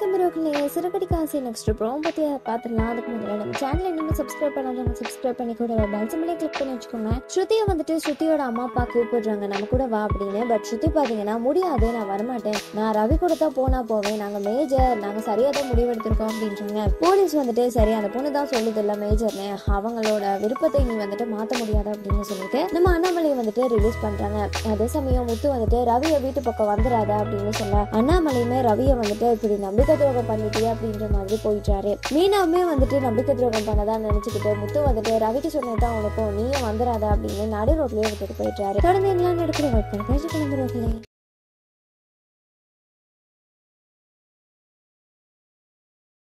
வணக்கம் ரோக்கிலே சிறுகடி காசு next from பற்றி பார்த்துடலாம் அதுக்கு முதல்ல நம்ம சேனலை இன்னும் சப்ஸ்கிரைப் பண்ணாதவங்க சப்ஸ்கிரைப் பண்ணி கூட பெல் சிம்பிளே கிளிக் பண்ணி வச்சுக்கோங்க ஸ்ருதியை வந்துட்டு ஸ்ருதியோட அம்மா அப்பா கூப்பிடுறாங்க நம்ம கூட வா அப்படின்னு பட் ஸ்ருதி பார்த்தீங்கன்னா முடியாது நான் வரமாட்டேன் நான் ரவி கூட தான் போனா போவேன் நாங்கள் மேஜர் நாங்கள் சரியாக தான் முடிவெடுத்திருக்கோம் அப்படின்றாங்க போலீஸ் வந்துட்டு சரி அந்த பொண்ணு தான் சொல்லுது இல்லை மேஜர்னு அவங்களோட விருப்பத்தை நீ வந்துட்டு மாற்ற முடியாது அப்படின்னு சொல்லிட்டு நம்ம அண்ணாமலையை வந்துட்டு ரிலீஸ் பண்றாங்க அதே சமயம் முத்து வந்துட்டு ரவியை வீட்டு பக்கம் வந்துடாத அப்படின்னு சொல்ல அண்ணாமலையுமே ரவியை வந்துட்டு இப்படி நம்பிக்கை துரோகம் பண்ணிட்டியே அப்படின்ற மாதிரி போயிட்டாரு மீனாவுமே வந்துட்டு நம்பிக்கை துரோகம் பண்ணதா நினைச்சுக்கிட்டு முத்து வந்துட்டு ரவிக்கு சொன்னதான் உனக்கும் நீயும் வந்துடாத அப்படின்னு நடு ரோட்லயே விட்டுட்டு போயிட்டாரு தொடர்ந்து என்ன நடக்குது வெயிட் பண்ணி கிளம்புறோம்